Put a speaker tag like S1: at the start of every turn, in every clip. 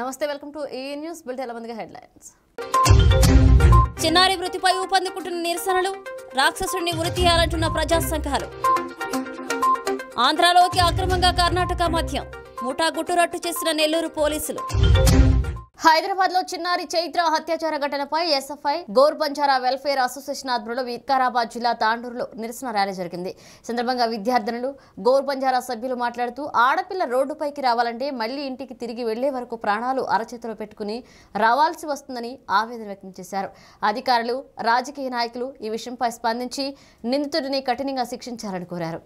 S1: నమస్తే welcome to ఈ news bulletin ముందుగా హెడ్లైన్స్
S2: చిన్నారి వృత్తిపై ఊపందుకుంటున్న నిరసనలు రాక్షసుడిని ఉరి తీయాలంటున్న ప్రజా సంఘాలు ఆంధ్రాలోకి అక్రమంగా కర్ణాటక మద్యం ముఠా గుట్టురట్టు చేసిన నెల్లూరు పోలీసులు
S1: హైదరాబాద్ లో చిన్నారి చైత్ర అత్యాచార ఘటనపై SFI Gor Banjara welfare association ఆధ్వర్యంలో వికారాబాద్ జిల్లా తాండూరులో నిరసన ర్యాలీ జరిగింది ఈ సందర్భంగా విద్యార్థినులు గోర్ బంజారా సభ్యులు మాట్లాడుతూ ఆడపిల్ల రోడ్డుపైకి రావాలంటే మళ్లీ ఇంటికి తిరిగి వెళ్లే వరకు ప్రాణాలు అరచేతిలో పెట్టుకుని రావాల్సి వస్తుందని ఆవేదన వ్యక్తం చేశారు అధికారులు రాజకీయ నాయకులు ఈ విషయంపై స్పందించి నిందితుడిని కఠినంగా శిక్షించాలని కోరారు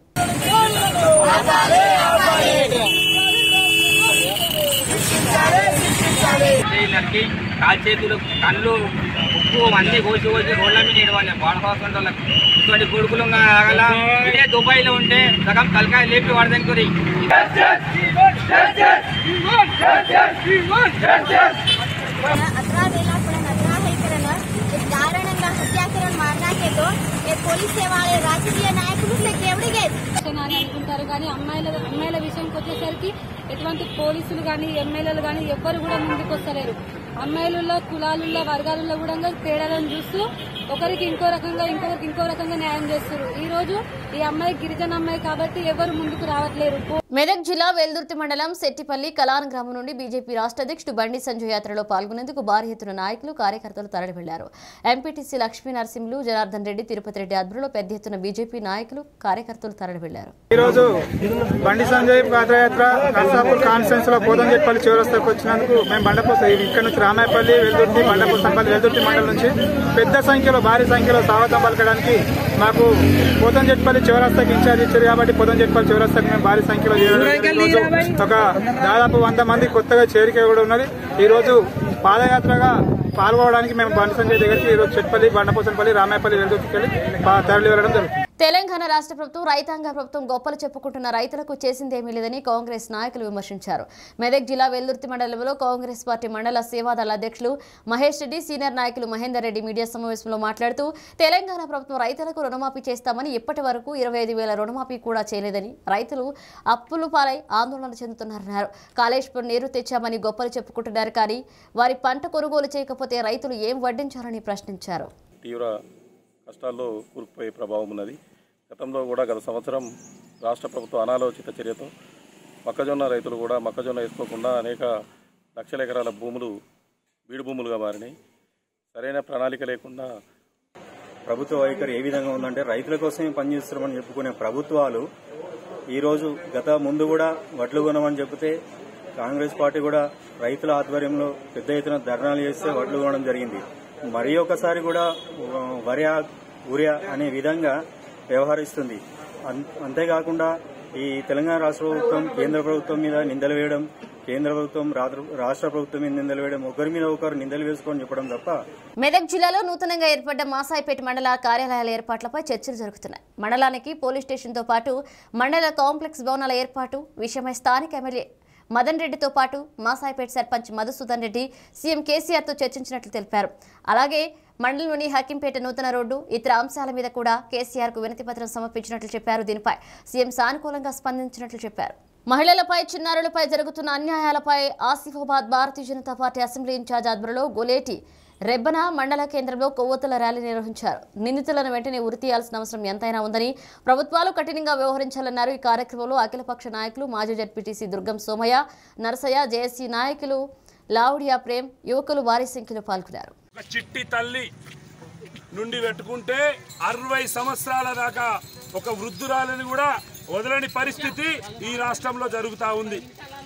S3: వీళ్ళకి కాలు చేతులు కళ్ళు ఉప్పు అన్ని కోసి కోసి రోడ్ల మీద ఇడవాలి వాడకోసం వాళ్ళకి ఇటువంటి కొడుకులు ఆగల ఇదే దుబాయ్లో ఉంటే సగం తలకాయ లేపి వాడదనుకోరి
S4: अकरा वेला पण अकरा हे करणं एक దారుణంగా హత్యాకరణ మారనాకేతో ఏ పోలీస్ సేవాలే రాజకీయ నాయకులు లేక ఎవడిగే
S5: అని అనుకుంటారు కానీ అమ్మాయిల అమ్మాయిల విషయంకి వచ్చేసరికి ఎటువంటి పోలీసులు కానీ ఎమ్మెల్యేలు కానీ ఎవ్వరు కూడా ముందుకు వస్తలేరు అమ్మాయిలలో కులాలలో వర్గాలలో కూడా తేడాలను చూస్తూ ఒకరికి ఇంకో రకంగా ఇంకొకరికి ఇంకో రకంగా న్యాయం చేస్తారు ఈ రోజు ఈ అమ్మాయి గిరిజన అమ్మాయి కాబట్టి ఎవరు ముందుకు రావట్లేరు
S1: మెదక్ జిల్లా వెల్దుర్తి మండలం సెట్టిపల్లి కలాన్ గ్రామం నుండి బీజేపీ రాష్ట్ర అధ్యక్షుడు బండి సంజయ్ యాత్రలో పాల్గొనేందుకు భారీ ఎత్తున నాయకులు కార్యకర్తలు తరలి వెళ్లారు ఎంపీటీసీ లక్ష్మీ నరసింహులు జనార్దన్ రెడ్డి తిరుపతి రెడ్డి ఆధ్వర్యంలో పెద్ద ఎత్తున బీజేపీ నాయకులు కార్యకర్తలు తరలి వెళ్లారు
S6: ఈరోజు బండి సంజయ్ పాదయాత్ర నర్సాపూర్ కాన్ఫరెన్స్ లో పోతంజెట్పల్లి చివరస్తాకు వచ్చినందుకు మేము బండపూస ఇక్కడ నుంచి రామాయపల్లి వెల్దుర్తి బండపూసంపల్లి వెల్దుర్తి మండలం నుంచి పెద్ద సంఖ్యలో భారీ సంఖ్యలో స్వాగతం పలకడానికి మాకు పోతంజెట్పల్లి చివరస్తాకి ఇన్ఛార్జ్ ఇచ్చారు కాబట్టి పోతంజెట్పల్లి చివరస్తాకి మేము భారీ సంఖ్యలో చేరడం ఈరోజు ఒక దాదాపు వంద మంది కొత్తగా చేరిక కూడా ఉన్నది ఈ రోజు పాదయాత్రగా పాల్గొనడానికి మేము బండి సంజయ్ దగ్గరికి ఈరోజు చెట్పల్లి బండపోసంపల్లి రామాయపల్లి వెల్దుర్తికి వెళ్ళి పా- తరలి వెళ్ళడం జరుగుతుంది
S1: తెలంగాణ రాష్ట్ర ప్రభుత్వం రైతాంగ ప్రభుత్వం గొప్పలు చెప్పుకుంటున్న రైతులకు చేసిందేమీ లేదని కాంగ్రెస్ నాయకులు విమర్శించారు మెదక్ జిల్లా వెల్దుర్తి మండలంలో కాంగ్రెస్ పార్టీ మండల సేవాదళ అధ్యక్షులు మహేష్ రెడ్డి సీనియర్ నాయకులు మహేందర్ రెడ్డి మీడియా సమావేశంలో మాట్లాడుతూ తెలంగాణ ప్రభుత్వం రైతులకు రుణమాఫీ చేస్తామని ఇప్పటి వరకు ఇరవై ఐదు వేల రుణమాఫీ కూడా చేయలేదని రైతులు అప్పులు పాలై ఆందోళన చెందుతున్నారన్నారు కాళేశ్వరం నీరు తెచ్చామని గొప్పలు చెప్పుకుంటున్నారు కానీ వారి పంట కొనుగోలు చేయకపోతే రైతులు ఏం వడ్డించాలని ప్రశ్నించారు
S7: తీవ్ర కష్టాల్లో కూరుకుపోయే ప్రభావం ఉన్నది గతంలో కూడా గత సంవత్సరం రాష్ట్ర ప్రభుత్వ అనాలోచిత చర్యతో మొక్కజొన్న రైతులు కూడా మొక్కజొన్న వేసుకోకుండా అనేక లక్షల ఎకరాల భూములు బీడు భూములుగా మారినాయి సరైన ప్రణాళిక లేకుండా
S8: ప్రభుత్వ వైఖరి ఏ విధంగా ఉందంటే రైతుల కోసమే పనిచేస్తున్నామని చెప్పుకునే ప్రభుత్వాలు ఈరోజు గత ముందు కూడా వడ్లు కొనమని చెబితే కాంగ్రెస్ పార్టీ కూడా రైతుల ఆధ్వర్యంలో పెద్ద ఎత్తున ధర్నాలు చేస్తే వడ్లు కొనడం జరిగింది మరి ఒకసారి కూడా ఆ, వరియా ఉరియా అనే విధంగా వ్యవహరిస్తుంది అన్- అంతేకాకుండా ఈ తెలంగాణ రాష్ట్ర ప్రభుత్వం కేంద్ర ప్రభుత్వం మీద నిందలు వేయడం కేంద్ర ప్రభుత్వం రాత్ర- రాష్ట్ర ప్రభుత్వం మీద నిందలు వేయడం ఒకరి మీద ఒకరు నిందలు వేసుకొని చెప్పడం తప్ప
S1: మెదక్ జిల్లాలో నూతనంగా ఏర్పడ్డ మాసాయిపేట మండల కార్యాలయాల ఏర్పాట్లపై చర్చలు జరుగుతున్నాయి మండలానికి పోలీస్ స్టేషన్తో పాటు మండల కాంప్లెక్స్ భవనాల ఏర్పాటు విషయమై స్థానిక ఎమ్మెల్యే మదన్ రెడ్డితో పాటు మాసాయిపేట సర్పంచ్ మధుసూదన్ రెడ్డి సీఎం కేసీఆర్తో చర్చించినట్లు తెలిపారు అలాగే మండలంలోని హకింపేట నూతన రోడ్డు ఇతర అంశాల మీద కూడా కేసీఆర్ కు వినతి పత్రం సమర్పించినట్లు చెప్పారు దీనిపై సీఎం సానుకూలంగా స్పందించినట్లు చెప్పారు మహిళలపై చిన్నారులపై జరుగుతున్న అన్యాయాలపై Asifabad Bharatiya Janata party assembly incharge ఆధ్వర్యంలో గొలేటి రెబ్బన మండల కేంద్రంలో కొవ్వొత్తుల ర్యాలీ నిర్వహించారు నిందితులను వెంటనే ఉరి తీయాల్సిన అవసరం ఎంతైనా ఉందని ప్రభుత్వాలు కఠినంగా వ్యవహరించాలన్నారు ఈ కార్యక్రమంలో అఖిలపక్ష నాయకులు మాజీ జడ్పీటీసీ దుర్గం సోమయ్య నరసయ్య జేఏసీ నాయకులు లావుడియా ప్రేమ్ యువకులు భారీ సంఖ్యలో పాల్గొన్నారు
S9: ఒక చిట్టి తల్లి నుండి పెట్టుకుంటే అరవై సంవత్సరాల దాకా ఒక వృద్ధురాలని కూడా వదలని పరిస్థితి ఈ రాష్ట్రంలో జరుగుతా ఉంది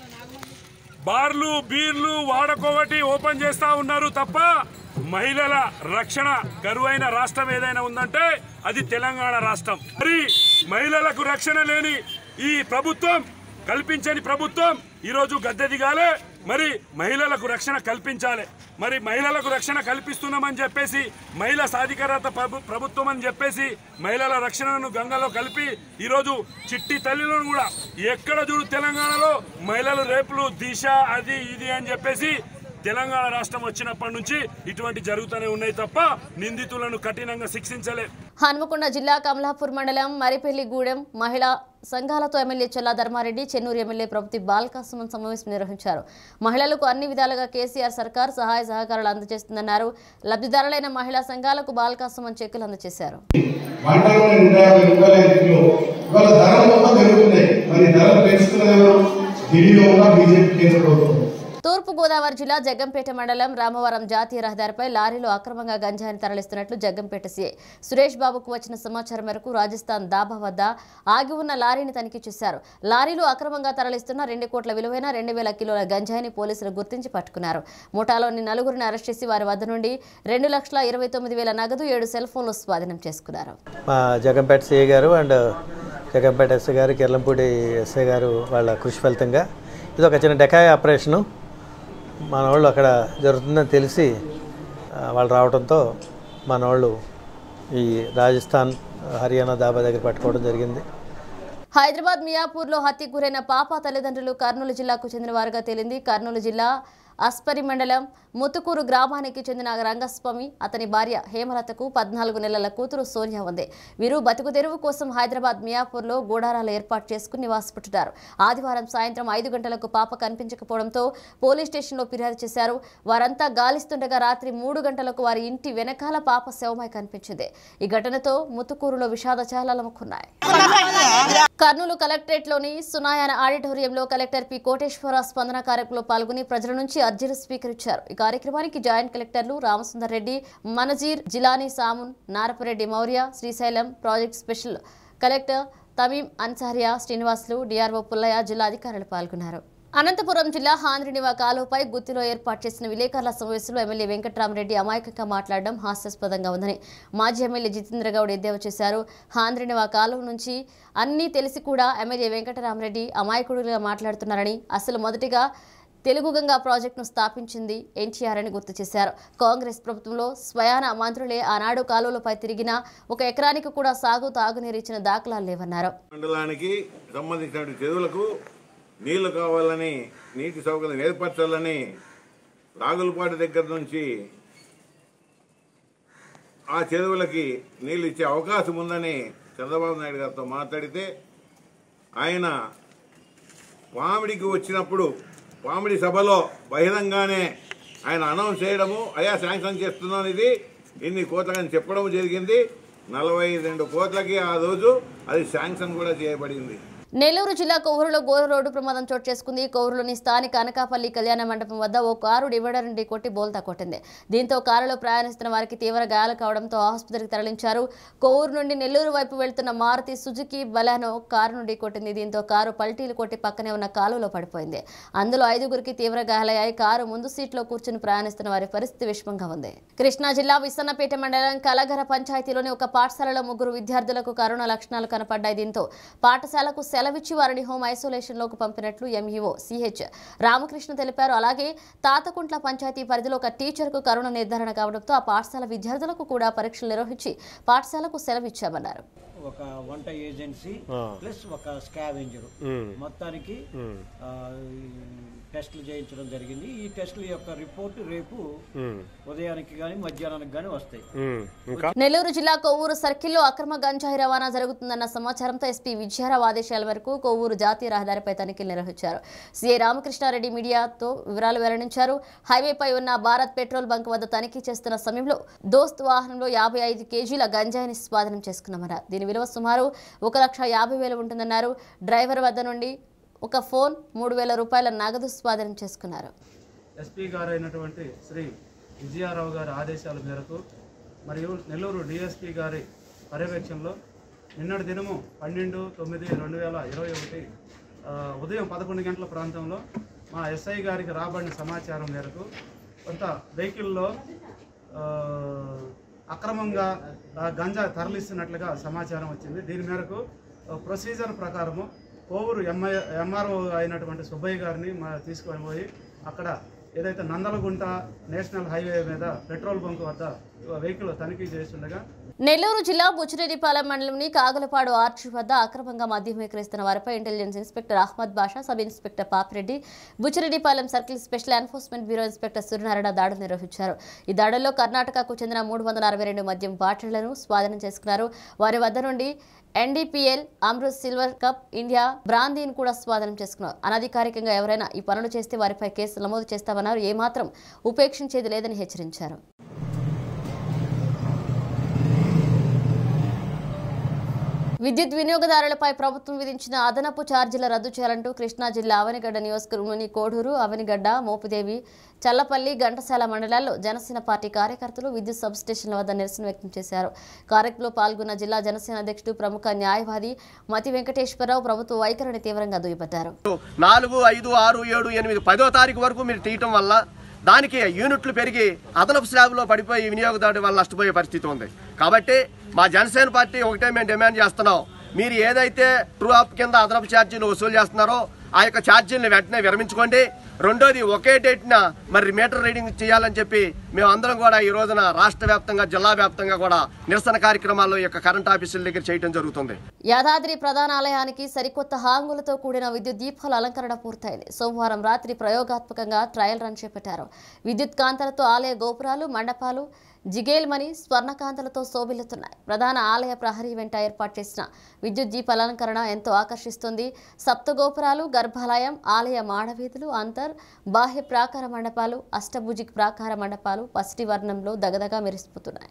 S9: బార్లు బీర్లు వాడకొకటి ఓపెన్ చేస్తా ఉన్నారు తప్ప మహిళల రక్షణ కరువైన రాష్ట్రం ఏదైనా ఉందంటే అది తెలంగాణ రాష్ట్రం మరి మహిళలకు రక్షణ లేని ఈ ప్రభుత్వం కల్పించని ప్రభుత్వం ఈరోజు గద్దె దిగాలే మరి మహిళలకు రక్షణ కల్పించాలి మరి మహిళలకు రక్షణ కల్పిస్తున్నామని చెప్పేసి మహిళా సాధికారత ప్రభు- ప్రభుత్వం అని చెప్పేసి మహిళల రక్షణను గంగలో కలిపి ఈరోజు చిట్టి తల్లులను కూడా ఎక్కడ చూడు తెలంగాణలో మహిళలు రేపులు దిశ అది ఇది అని చెప్పేసి తెలంగాణ రాష్ట్రం వచ్చినప్పటి నుంచి ఇటువంటి జరుగుతూనే ఉన్నాయి తప్ప నిందితులను కఠినంగా శిక్షించలే
S1: హన్మకొండ జిల్లా కమలాపూర్ మండలం మరిపెల్లిగూడెం మహిళా సంఘాలతో ఎమ్మెల్యే చెల్లా ధర్మారెడ్డి చెన్నూరు ఎమ్మెల్యే ప్రభుతి బాల్కాసుమన్ సమావేశం నిర్వహించారు మహిళలకు అన్ని విధాలుగా కేసీఆర్ సర్కార్ సహాయ సహకారాలు అందజేస్తుందన్నారు లబ్ధిదారులైన మహిళా సంఘాలకు బాల్కాసుమన్ చెక్కులు అందజేశారు
S10: మండలంలో నూట యాభై రూపాయల కిలో ఇవాళ ధరలు మొత్తం పెరుగుతున్నాయి మరి ధరలు పెంచుతున్నది ఎవరు ఢిల్లీలో ఉన్న బీజేపీ కేంద్ర ప్రభుత్వం
S1: తూర్పు గోదావరి జిల్లా జగ్గంపేట మండలం రామవరం జాతీయ రహదారిపై లారీలో అక్రమంగా గంజాయిని తరలిస్తున్నట్లు జగ్గంపేట సీఐ సురేష్ బాబుకు వచ్చిన సమాచారం మేరకు రాజస్థాన్ దాబా వద్ద ఆగి ఉన్న లారీని తనిఖీ చేశారు లారీలో అక్రమంగా తరలిస్తున్న రెండు కోట్ల విలువైన రెండు వేల కిలోల గంజాయిని పోలీసులు గుర్తించి పట్టుకున్నారు ముఠాలోని నలుగురిని అరెస్ట్ చేసి వారి వద్ద నుండి రెండు లక్షల ఇరవై తొమ్మిది వేల నగదు ఏడు సెల్ ఫోన్లు స్వాధీనం చేసుకున్నారు
S11: మా జగంపేట సిఐ గారు అండ్ జగంపేట ఎస్ఐ గారు కిర్లంపూడి ఎస్ఐ గారు వాళ్ళ కృషి ఫలితంగా ఇది ఒక చిన్న డెకాయ ఆపరేషను మన వాళ్ళు అక్కడ జరుగుతుందని తెలిసి ఆ, వాళ్ళు రావడంతో మన వాళ్ళు ఈ రాజస్థాన్ హర్యానా దాబా దగ్గర పట్టుకోవడం జరిగింది
S1: హైదరాబాద్ మియాపూర్లో హత్యకు గురైన పాప తల్లిదండ్రులు కర్నూలు జిల్లాకు చెందిన వారుగా తేలింది కర్నూలు జిల్లా అస్పరి మండలం ముతుకూరు గ్రామానికి చెందిన రంగస్వామి అతని భార్య హేమలతకు పద్నాలుగు నెలల కూతురు సోనియా ఉంది వీరు బతుకు తెరువు కోసం హైదరాబాద్ మియాపూర్లో గూడారాలు ఏర్పాటు చేసుకుని నివాసపుట్టున్నారు ఆదివారం సాయంత్రం ఐదు గంటలకు పాప కనిపించకపోవడంతో పోలీస్ స్టేషన్లో ఫిర్యాదు చేశారు వారంతా గాలిస్తుండగా రాత్రి మూడు గంటలకు వారి ఇంటి వెనకాల పాప శవమై కనిపించింది ఈ ఘటనతో ముతుకూరులో విషాద చాలముకున్నాయి కర్నూలు కలెక్టరేట్లోని సునాయాన ఆడిటోరియంలో కలెక్టర్ పి కోటేశ్వర స్పందన కార్యక్రమంలో పాల్గొని ప్రజల నుంచి అర్జీలు స్వీకరించారు ఈ కార్యక్రమానికి జాయింట్ కలెక్టర్లు Ramasundar Reddy Manazir Jilani Samun Narapareddy Maurya Srisailam project special collector Tameem Ansariya Srinivasulu DRO Pullaiah జిల్లా అధికారులు పాల్గొన్నారు అనంతపురం జిల్లా హాంద్రినివా కాలువపై గుత్తిలో ఏర్పాటు చేసిన విలేకరుల సమావేశంలో ఎమ్మెల్యే వెంకట్రామరెడ్డి అమాయకంగా మాట్లాడడం హాస్యాస్పదంగా ఉందని మాజీ ఎమ్మెల్యే జితేంద్ర గౌడ్ ఎద్దేవా చేశారు హాంద్రినివా కాలువ నుంచి అన్నీ తెలిసి కూడా ఎమ్మెల్యే వెంకటరామరెడ్డి అమాయకుడిగా మాట్లాడుతున్నారని అసలు మొదటిగా తెలుగు గంగా ప్రాజెక్టును స్థాపించింది ఎన్టీఆర్ అని గుర్తు చేశారు కాంగ్రెస్ ప్రభుత్వంలో స్వయాన మంత్రులే ఆనాడు కాలువలపై తిరిగిన ఒక ఎకరానికి కూడా సాగు తాగునీరు ఇచ్చిన దాఖలాలు లేవన్నారు
S12: మండలానికి సంబంధించిన చెరువులకు నీళ్లు కావాలని నీటి సౌకర్యం ఏర్పరచాలని రాగులపాటి దగ్గర నుంచి ఆ చెరువులకి నీళ్ళు ఇచ్చే అవకాశం ఉందని చంద్రబాబు నాయుడు గారితో మాట్లాడితే ఆయన పామిడికి వచ్చినప్పుడు పామిడి సభలో బహిరంగానే ఆయన అనౌన్స్ చేయడము అయా శాంక్షన్ చేస్తున్నాను ఇది ఇన్ని కోట్లని చెప్పడం జరిగింది నలభై రెండు కోట్లకి ఆ రోజు అది శాంక్షన్ కూడా చేయబడింది
S1: నెల్లూరు జిల్లా కొవ్వూరులో ఘోర రోడ్డు ప్రమాదం చోటు చేసుకుంది కొవ్వూరులోని స్థానిక అనకాపల్లి కళ్యాణ మండపం వద్ద ఓ కారు డివైడర్ నుండి కొట్టి బోల్తా కొట్టింది దీంతో కారులో ప్రయాణిస్తున్న వారికి తీవ్ర గాయాలు కావడంతో ఆసుపత్రికి తరలించారు కొవ్వూరు నుండి నెల్లూరు వైపు వెళ్తున్న మారుతి సుజుకి బలానో కారు నుండి కొట్టింది దీంతో కారు పల్టీలు కొట్టి పక్కనే ఉన్న కాలువలో పడిపోయింది అందులో ఐదుగురికి తీవ్ర గాయాలయ్యాయి కారు ముందు సీట్లో కూర్చుని ప్రయాణిస్తున్న వారి పరిస్థితి విషమంగా ఉంది కృష్ణా జిల్లా విసన్నపేట మండలం కలగర పంచాయతీలోని ఒక పాఠశాలలో ముగ్గురు విద్యార్థులకు కరోనా లక్షణాలు కనపడ్డాయి దీంతో పాఠశాలకు సెలవిచ్చి వారిని హోమ్ ఐసోలేషన్లోకి పంపినట్లు ఎంఈఓ సిహెచ్ రామకృష్ణ తెలిపారు అలాగే తాతకుంట్ల పంచాయతీ పరిధిలో ఒక టీచర్కు కరోనా నిర్ధారణ కావడంతో ఆ పాఠశాల విద్యార్థులకు కూడా పరీక్షలు నిర్వహించి పాఠశాలకు సెలవిచ్చామన్నారు
S13: ఒక వంట ఏజెన్సీ
S11: ఆ.
S13: ప్లస్ ఒక స్కావెంజర్
S11: మ్మ్.
S13: మొత్తానికి
S11: మ్మ్.
S13: ఆ, ఈ టెస్టులు చేయించడం జరిగింది ఈ టెస్టుల యొక్క రిపోర్ట్ రేపు
S11: మ్మ్.
S13: ఉదయానికి కానీ మధ్యాహ్నానికి కానీ వస్తాయి
S11: మ్మ్. ఇంకా
S1: నెల్లూరు జిల్లా కొవ్వూరు సర్కిల్లో అక్రమ గంజాయి రవాణా జరుగుతుందన్న సమాచారంతో ఎస్పీ విజయారావు ఆదేశాల మేరకు కొవ్వూరు జాతీయ రహదారిపై తనిఖీలు నిర్వహించారు సీఐ రామకృష్ణారెడ్డి మీడియాతో వివరాలు వెల్లడించారు హైవేపై ఉన్న భారత్ పెట్రోల్ బంక్ వద్ద తనిఖీ చేస్తున్న సమయంలో దోస్త్ వాహనంలో యాభై ఐదు కేజీల గంజాయిని స్వాధీనం చేసుకున్నామన్నారు దీని విలువ సుమారు ఒక లక్ష యాభై వేలు ఉంటుందన్నారు డ్రైవర్ వద్ద నుండి ఒక ఫోన్ మూడు వేల రూపాయల నగదు స్వాధీనం చేసుకున్నారు
S14: ఎస్పీ గారు అయినటువంటి శ్రీ విజయారావు గారి ఆదేశాల మేరకు మరియు నెల్లూరు డిఎస్పీ గారి పర్యవేక్షణలో నిన్నటి దినము పన్నెండు తొమ్మిది రెండు వేల ఇరవై ఒకటి ఆ, ఉదయం పదకొండు గంటల ప్రాంతంలో మా ఎస్ఐ గారికి రాబడిన సమాచారం మేరకు కొంత వెహికల్లో ఆ, అక్రమంగా ఆ, గంజా తరలిస్తున్నట్లుగా సమాచారం వచ్చింది దీని మేరకు ఆ, ప్రొసీజర్ ప్రకారము కోవూరు ఎంఐ ఎంఆర్ఓ అయినటువంటి సుబ్బయ్య గారిని మా తీసుకొని పోయి అక్కడ ఏదైతే నందలగుంట నేషనల్ హైవే మీద పెట్రోల్ బంక్ వద్ద వెహికల్ తనిఖీ చేస్తుండగా
S1: నెల్లూరు జిల్లా బుచ్చిరెడ్డిపాలెం మండలంని కాగులపాడు ఆర్చి వద్ద అక్రమంగా మద్యం విక్రయిస్తున్న వారిపై intelligence inspector Ahmed Basha sub inspector Papireddy Buchireddypalem circle special enforcement bureau inspector Suryanarayana దాడులు నిర్వహించారు ఈ దాడుల్లో కర్ణాటకకు చెందిన మూడు వందల అరవై రెండు మద్యం బాటిళ్లను స్వాధీనం చేసుకున్నారు వారి వద్ద నుండి NDPL Amrut silver cup India బ్రాందీని కూడా స్వాధీనం చేసుకున్నారు అనధికారికంగా ఎవరైనా ఈ పనులు చేస్తే వారిపై కేసు నమోదు చేస్తామన్నారు ఏమాత్రం ఉపేక్షించేది లేదని హెచ్చరించారు విద్యుత్ వినియోగదారులపై ప్రభుత్వం విధించిన అదనపు ఛార్జీల రద్దు చేయాలంటూ కృష్ణా జిల్లా అవనిగడ్డ నియోజకవర్గంలోని కోడూరు అవనిగడ్డ మోపుదేవి చల్లపల్లి ఘంటసాల మండలాల్లో జనసేన పార్టీ కార్యకర్తలు విద్యుత్ సబ్స్టేషన్ల వద్ద నిరసన వ్యక్తం చేశారు కార్యక్రమంలో పాల్గొన్న జిల్లా జనసేన అధ్యక్షుడు ప్రముఖ న్యాయవాది మతి వెంకటేశ్వరరావు ప్రభుత్వ వైఖరిని తీవ్రంగా దుయ్యబట్టారు
S15: నాలుగు ఐదు ఆరు ఏడు ఎనిమిది పదో తారీఖు వరకు మీరు తీయటం వల్ల దానికి యూనిట్లు పెరిగి అదనపు స్లాబ్లో పడిపోయి వినియోగదారుడి వల్ల నష్టపోయే పరిస్థితి ఉంది కాబట్టి మా జనసేన పార్టీ ఒకటే మేము డిమాండ్ చేస్తున్నాం మీరు ఏదైతే ట్రూ అప్ కింద అదనపు ఛార్జీలు వసూలు చేస్తున్నారో ఆ యొక్క ఛార్జీలను వెంటనే విరమించుకోండి రెండోది ఒకే డేట్న మరి మీటర్ రీడింగ్ చేయాలని చెప్పి మేము అందరం కూడా ఈ రోజున రాష్ట్ర వ్యాప్తంగా జిల్లా వ్యాప్తంగా కూడా నిరసన కార్యక్రమాలు ఈ యొక్క కరెంట్ ఆఫీసుల దగ్గర చేయడం జరుగుతుంది
S1: యాదాద్రి ప్రధాన ఆలయానికి సరికొత్త హాంగులతో కూడిన విద్యుత్ దీపాల అలంకరణ పూర్తయింది సోమవారం రాత్రి ప్రయోగాత్మకంగా ట్రయల్ రన్ చేపట్టారు విద్యుత్ కాంతలతో ఆలయ గోపురాలు మండపాలు జిగేల్మని స్వర్ణకాంతలతో శోభిల్లుతున్నాయి ప్రధాన ఆలయ ప్రహరీ వెంట ఏర్పాటు చేసిన విద్యుత్ దీపాల అలంకరణ ఎంతో ఆకర్షిస్తుంది సప్త గోపురాలు గర్భాలయం ఆలయ మాడవీధులు అంతర్ బాహ్య ప్రాకార మండపాలు అష్టభుజి ప్రాకార మండపాలు పసిటి వర్ణంలో దగదగా మెరిసిపోతున్నాయి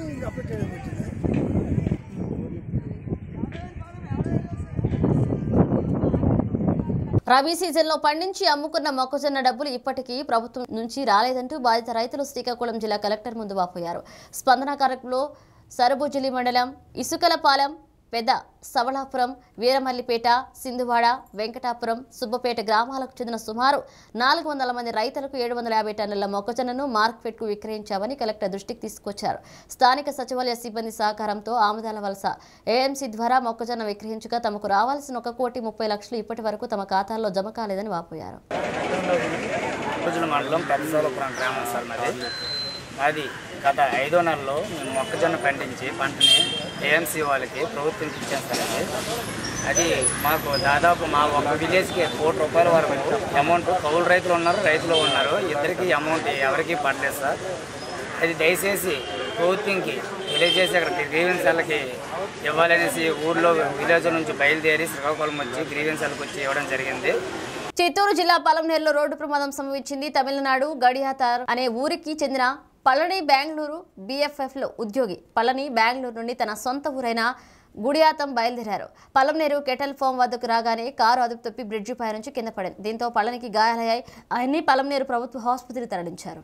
S1: రబీ సీజన్లో పండించి అమ్ముకున్న మొక్కజొన్న డబ్బులు ఇప్పటికీ ప్రభుత్వం నుంచి రాలేదంటూ బాధిత రైతులు శ్రీకాకుళం జిల్లా కలెక్టర్ ముందు వాపోయారు స్పందన కార్యక్రమంలో సరబుజులి మండలం ఇసుకలపాలెం పెద్ద సవళాపురం వీరమల్లిపేట సింధువాడ వెంకటాపురం సుబ్బపేట గ్రామాలకు చెందిన సుమారు నాలుగు వందల మంది రైతులకు ఏడు వందల యాభై టన్నుల మొక్కజొన్నను మార్కెట్కు విక్రయించామని కలెక్టర్ దృష్టికి తీసుకొచ్చారు స్థానిక సచివాలయ సిబ్బంది సహకారంతో ఆముదాల వలస ఏఎంసీ ద్వారా మొక్కజొన్న విక్రయించగా తమకు రావాల్సిన ఒక కోటి ముప్పై లక్షలు ఇప్పటి వరకు తమ ఖాతాల్లో జమ కాలేదని వాపోయారు
S16: భుజుల మండలం పెద్దసోలపురం గ్రామం సార్ మాది అది గత ఐదో నెలలో మేము మొక్కజొన్న పండించి పంటని ఏఎంసీ వాళ్ళకి ప్రభుత్వం ఇచ్చాం సార్ అది అది మాకు దాదాపు మా ఒక విలేజ్కి కోటి రూపాయల వరకు అమౌంట్ కౌలు రైతులు ఉన్నారు రైతులు ఉన్నారు ఇద్దరికి అమౌంట్ ఎవరికి పడలేదు సార్ అది దయచేసి ప్రభుత్వంకి తెలియజేసి అక్కడ గ్రీవెన్స్ వాళ్ళకి ఇవ్వాలనేసి ఊర్లో విలేజ్ నుంచి బయలుదేరి శ్రీకాకుళం వచ్చి గ్రీవెన్స్ వాళ్ళకి వచ్చి ఇవ్వడం జరిగింది
S1: చిత్తూరు జిల్లా పలంనేరులో రోడ్డు ప్రమాదం సంభవించింది తమిళనాడు గడియాతార్ అనే ఊరికి చెందిన పళని బెంగళూరు బీఎఫ్ఎఫ్లో ఉద్యోగి పళని బెంగళూరు నుండి తన సొంత ఊరైన గుడియాతం బయలుదేరారు పలంనేరు కెటల్ ఫోమ్ వద్దకు రాగానే కారు అదుపు తప్పి బ్రిడ్జి పై నుంచి కింద పడింది దీంతో పళనికి గాయాలయ్యాయి ఆయన్ని పలంనేరు ప్రభుత్వ ఆసుపత్రికి తరలించారు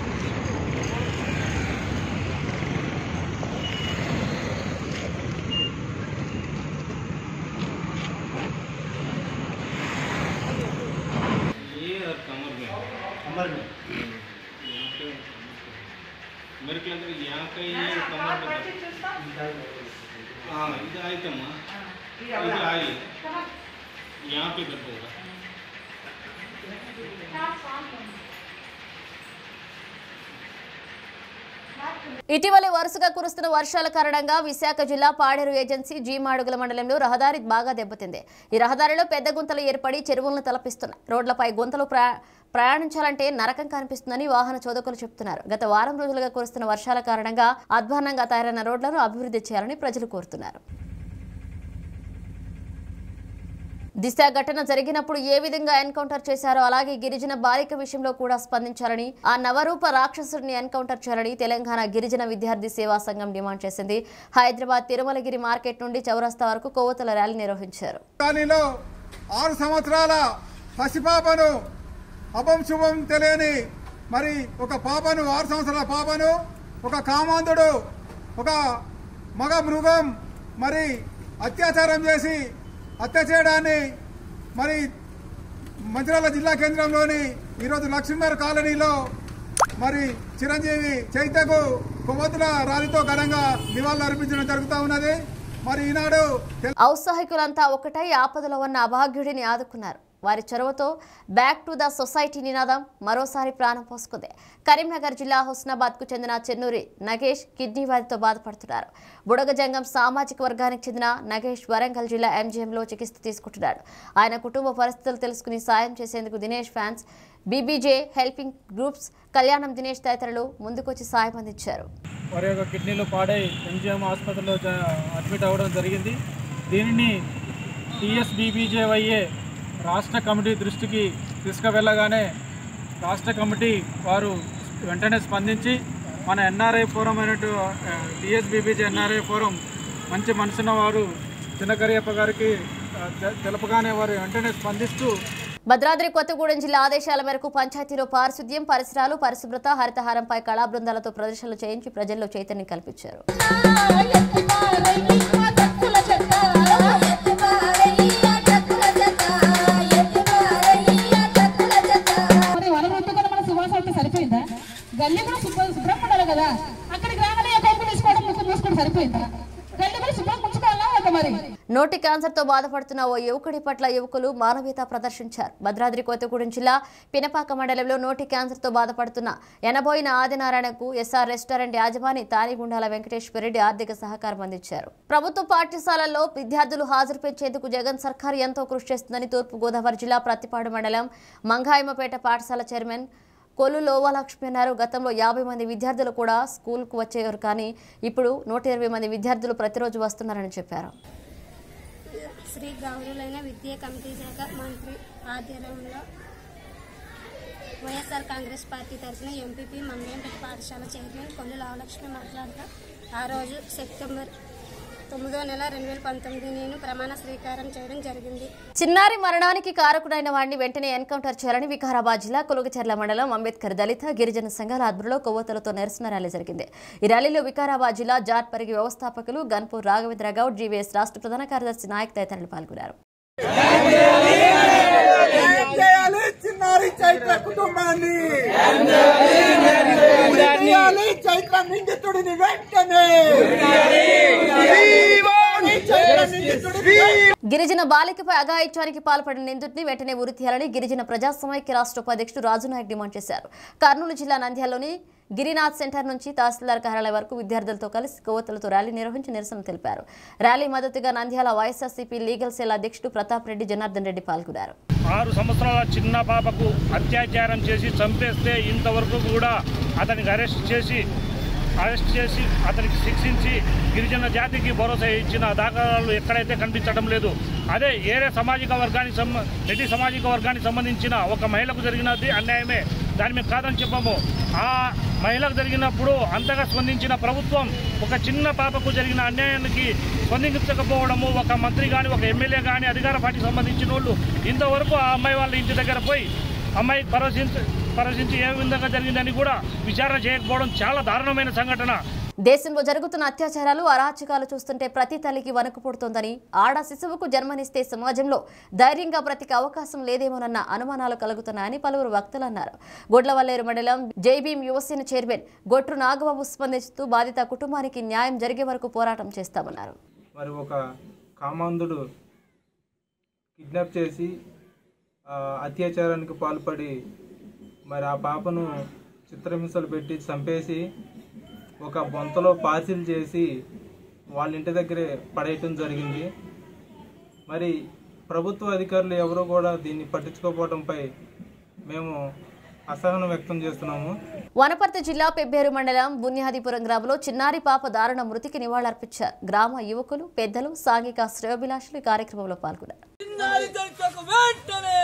S17: ये और कमर में कमर में मेरे को लग रहा है यहाँ का ये कमर में हाँ ಇದು ಆಯ್ತಮ್ಮ ಇದು ಆಗಿ यहाँ पे दर्द होगा
S1: ఇటీవల వరుసగా కురుస్తున్న వర్షాల కారణంగా విశాఖ జిల్లా పాడేరు ఏజెన్సీ జీమాడుగుల మండలంలో రహదారి బాగా దెబ్బతింది ఈ రహదారిలో పెద్ద గుంతలు ఏర్పడి చెరువులను తలపిస్తున్నాయి రోడ్లపై గుంతలు ప్రయా ప్రయాణించాలంటే నరకం కనిపిస్తుందని వాహన చోదకులు చెబుతున్నారు గత వారం రోజులుగా కురుస్తున్న వర్షాల కారణంగా అధ్వానంగా తయారైన రోడ్లను అభివృద్ధి చేయాలని ప్రజలు కోరుతున్నారు దిశ ఘటన జరిగినప్పుడు ఏ విధంగా ఎన్కౌంటర్ చేశారో అలాగే గిరిజన బాలిక విషయంలో కూడా స్పందించాలని ఆ నవరూప రాక్షసుడిని ఎన్కౌంటర్ చేయాలని తెలంగాణ గిరిజన విద్యార్థి సేవా సంఘం డిమాండ్ చేసింది హైదరాబాద్ తిరుమలగిరి మార్కెట్ నుండి చౌరస్తా వరకు కొవ్వొత్తుల ర్యాలీ నిర్వహించారు
S18: కాలనీలో ఆరు సంవత్సరాల పసిపాపను అపం శుభం తెలియని మరి ఒక పాపను ఆరు సంవత్సరాల పాపను ఒక కామాంధుడు ఒక మగ మృగం మరి అత్యాచారం చేసి హత్య చేయడాన్ని మరి మంచిర్యాల జిల్లా కేంద్రంలోని ఈరోజు లక్ష్మీనగర్ కాలనీలో మరి చిరంజీవి చైతకు కొవ్వొత్తుల ర్యాలీతో ఘనంగా నివాళులు అర్పించడం జరుగుతూ ఉన్నది మరి ఈనాడు
S1: ఔత్సాహికులంతా ఒకటై ఆపదలో ఉన్న అభాగ్యుడిని ఆదుకున్నారు వారి చొరవతో బ్యాక్ టు ద సొసైటీ నినాదం మరోసారి ప్రాణం పోసుకుంది కరీంనగర్ జిల్లా హుస్నాబాద్కు చెందిన చెన్నూరి నగేష్ కిడ్నీ వ్యాధితో బాధపడుతున్నారు బుడగజంగం సామాజిక వర్గానికి చెందిన నగేష్ వరంగల్ జిల్లా ఎంజీఎంలో చికిత్స తీసుకుంటున్నాడు ఆయన కుటుంబ పరిస్థితులు తెలుసుకుని సాయం చేసేందుకు Dinesh fans BBJ helping groups Kalyanam Dinesh తదితరులు ముందుకొచ్చి సాయం అందించారు
S19: వారి యొక్క కిడ్నీలు పాడై ఎంజిఎం ఆసుపత్రిలో జ- అడ్మిట్ అవ్వడం జరిగింది దీనిని టీఎస్బీబీజేవైఏ రాష్ట్ర కమిటీ దృష్టికి తీసుకువెళ్ళగానే రాష్ట్ర కమిటీ వారు వెంటనే స్పందించి మన ఎన్ఆర్ఐ ఫోరం అయినట్టు టీఎస్బీబీజే ఎన్ఆర్ఐ ఫోరం మంచి మనసున్న వారు చిన్నకరియప్ప గారికి ఆ, తె- తెలపగానే వారు వెంటనే స్పందిస్తూ
S1: భద్రాద్రి కొత్తగూడెం జిల్లా ఆదేశాల మేరకు పంచాయతీలో పారిశుద్ధ్యం పరిసరాలు పరిశుభ్రత హరితహారంపై కళా బృందాలతో ప్రదర్శనలు చేయించి ప్రజల్లో చైతన్యం కల్పించారు
S20: మరి వన ముట్టుకొని మన సువాసన ఉంటే సరిపోయిందా గల్లీ కూడా శుభ్రం శుభ్రం ఉండాలి కదా అక్కడ గ్రామాల కొంపు తీసుకోవడం ముక్కు మూసుకోవడం సరిపోయిందా గల్లీ కూడా శుభ్రం ఉంచుకోవాలా ఒక మరి
S1: నోటి క్యాన్సర్తో బాధపడుతున్న ఓ యువకుడి పట్ల యువకులు మానవీయత ప్రదర్శించారు భద్రాద్రి కొత్తగూడెం జిల్లా పినపాక మండలంలో నోటి క్యాన్సర్తో బాధపడుతున్న ఎనబోయిన ఆదినారాయణకు ఎస్ఆర్ రెస్టారెంట్ యాజమాని తానిగుండాల వెంకటేశ్వరరెడ్డి ఆర్థిక సహకారం అందించారు ప్రభుత్వ పాఠశాలల్లో విద్యార్థులు హాజరు పెంచేందుకు జగన్ సర్కార్ ఎంతో కృషి చేస్తుందని తూర్పు గోదావరి జిల్లా ప్రతిపాడు మండలం మంగాయమపేట పాఠశాల చైర్మన్ కొల్లు లోవాలక్ష్మి అన్నారు గతంలో యాభై మంది విద్యార్థులు కూడా స్కూల్కు వచ్చేవారు కానీ ఇప్పుడు నూట ఇరవై మంది విద్యార్థులు ప్రతిరోజు వస్తున్నారని చెప్పారు
S21: శ్రీ గౌరులైన విద్యా కమిటీ శాఖ మంత్రి ఆధ్వర్యంలో వైఎస్ఆర్ కాంగ్రెస్ పార్టీ తరఫున ఎంపీపీ మంగళంపేట పాఠశాల చైర్మన్ కొల్లు లావలక్ష్మి మాట్లాడుతూ ఆ రోజు సెప్టెంబర్ తొమ్మిదో నెల రెండు వేల పంతొమ్మిది నేను ప్రమాణ స్వీకారం చేయడం జరిగింది
S1: చిన్నారి మరణానికి కారకుడైన వాడిని వెంటనే ఎన్కౌంటర్ చేయాలని వికారాబాద్ జిల్లా కొలుగుచెర్ల మండలం అంబేద్కర్ దళిత గిరిజన సంఘాల ఆధ్వర్యంలో కొవ్వొత్తులతో నిరసన ర్యాలీ జరిగింది ఈ ర్యాలీలో వికారాబాద్ జిల్లా జాట్ పరిగి వ్యవస్థాపకులు గన్పూర్ రాఘవేంద్ర గౌడ్ జీవీఎస్ రాష్ట్ర ప్రధాన కార్యదర్శి నాయక్ తదితరులు పాల్గొన్నారు
S22: చేయాలి చిన్నారి చైత్ర కుటుంబాన్ని చేయాలి చైత్ర నిందితుడిని వెంటనే చైత్ర నిందితుడిని
S1: గిరిజన బాలికపై అఘాయిత్యానికి పాల్పడిన నిందితుడిని వెంటనే ఉరి తీయాలని గిరిజన ప్రజా సమైక్య రాష్ట్ర ఉపాధ్యక్షుడు రాజు నాయక్ డిమాండ్ చేశారు కర్నూలు జిల్లా నంద్యాలలోని గిరినాథ్ సెంటర్ నుంచి తహసీల్దార్ కార్యాలయం వరకు విద్యార్థులతో కలిసి కొవ్వొత్తులతో ర్యాలీ నిర్వహించి నిరసన తెలిపారు ర్యాలీ మద్దతుగా నంద్యాల వైఎస్ఆర్సీపీ లీగల్ సెల్ అధ్యక్షుడు ప్రతాప్ రెడ్డి జనార్దన్ రెడ్డి పాల్గొన్నారు
S9: ఆరు సంవత్సరాల చిన్న పాపకు అత్యాచారం చేసి చంపేస్తే ఇంతవరకు కూడా అతనికి అరెస్ట్ చేసి అరెస్ట్ చేసి అతనికి శిక్షించి గిరిజన జాతికి భరోసా ఇచ్చిన దాఖలాలు ఎక్కడైతే కనిపించడం లేదు అదే ఏరే సామాజిక వర్గానికి సంబ రెడ్డి సామాజిక వర్గానికి సంబంధించిన ఒక మహిళకు జరిగినది అన్యాయమే దాని మేము కాదని చెప్పాము ఆ మహిళకు జరిగినప్పుడు అంతగా స్పందించిన ప్రభుత్వం ఒక చిన్న పాపకు జరిగిన అన్యాయానికి స్పందించకపోవడము ఒక మంత్రి కానీ ఒక ఎమ్మెల్యే కానీ అధికార పార్టీకి సంబంధించిన వాళ్ళు ఇంతవరకు ఆ అమ్మాయి వాళ్ళ ఇంటి దగ్గర పోయి అమ్మాయి పరవశించి పరవశించి ఏ విధంగా జరిగిందని కూడా విచారణ చేయకపోవడం చాలా దారుణమైన సంఘటన
S1: దేశంలో జరుగుతున్న అత్యాచారాలు అరాచకాలు చూస్తుంటే ప్రతి తల్లికి వణుకు పుడుతోందని ఆడ శిశువుకు జన్మనిస్తే సమాజంలో ధైర్యంగా బ్రతికే అవకాశం లేదేమోనన్న అనుమానాలు కలుగుతున్నాయని పలువురు వక్తలు అన్నారు గొడ్లవల్లేరు మండలం జైభీం యువసేన చైర్మన్ గొట్రు నాగబాబు స్పందిస్తూ బాధిత కుటుంబానికి న్యాయం జరిగే వరకు పోరాటం చేస్తామన్నారు
S14: మరి ఒక కామాంధుడు కిడ్నాప్ చేసి ఆ, అత్యాచారానికి పాల్పడి మరి ఆ పాపను చిత్రహింసలు పెట్టి చంపేసి ఒక బొంతలో పార్సిల్ చేసి వాళ్ళ ఇంటి దగ్గరే పడేయటం జరిగింది మరి ప్రభుత్వ అధికారులు ఎవరూ కూడా దీన్ని పట్టించుకోకపోవడంపై మేము అసహనం వ్యక్తం చేస్తున్నాము
S1: వనపర్తి జిల్లా పెబ్బేరు మండలం బున్యాదిపురం గ్రామంలో చిన్నారి పాప దారుణ మృతికి నివాళులర్పించారు గ్రామ యువకులు పెద్దలు సాంఘిక శ్రేయోభిలాషులు ఈ కార్యక్రమంలో పాల్గొన్నారు
S22: చిన్నారి చైత్రకు వెంటనే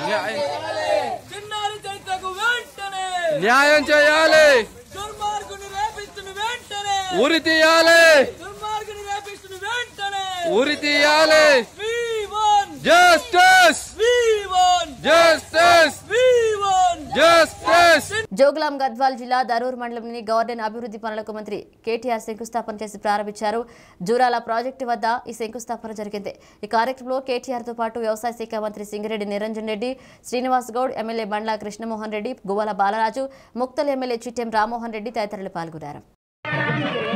S22: చిన్నారి చైత్రకు వెంటనే
S23: న్యాయం చేయాలి
S22: దుర్మార్గుని రేపిస్తున్న వెంటనే
S23: ఉరి తీయాలి
S22: దుర్మార్గుని రేపిస్తున్న వెంటనే
S23: ఉరి తీయాలి
S22: We won!
S23: Justice
S22: We won!
S23: Justice
S22: We won!
S23: Justice
S1: Jogulamba Gadwal జిల్లా దరూర్ మండలంలోని గార్డెన్ అభివృద్ధి పనులకు మంత్రి కేటీఆర్ శంకుస్థాపన చేసి ప్రారంభించారు జూరాల ప్రాజెక్టు వద్ద ఈ శంకుస్థాపన జరిగింది ఈ కార్యక్రమంలో కేటీఆర్ తో పాటు వ్యవసాయ శాఖ మంత్రి సింగిరెడ్డి నిరంజన్ రెడ్డి శ్రీనివాస్ గౌడ్ ఎమ్మెల్యే బండ్ల కృష్ణమోహన్ రెడ్డి గువ్వల బాలరాజు ముక్తల్ ఎమ్మెల్యే చిట్టెం రామ్మోహన్ రెడ్డి తదితరులు పాల్గొన్నారు